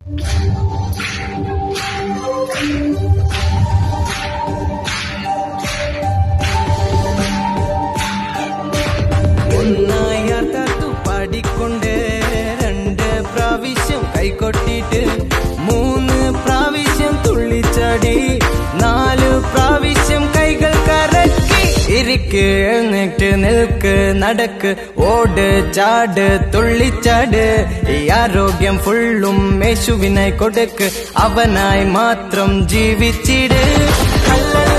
ഒന്നായർത്തു പാടിക്കൊണ്ട് രണ്ട് പ്രാവശ്യം കൈകൊട്ടിട്ട് മൂന്ന് പ്രാവശ്യം തുള്ളിച്ചാടി നാല് പ്രാവശ്യം കൈകൾ കറക്കി ഇരിക്ക് എഴുന്നേറ്റ് നിൽക്ക് നടക്ക് ഓട് ചാട് തുള്ളിച്ചാട് ഈ ആരോഗ്യം ഫുള്ളും യേശുവിനായി കൊടുക്ക് അവനായി മാത്രം ജീവിച്ചിട് ഹല്ലേലൂയ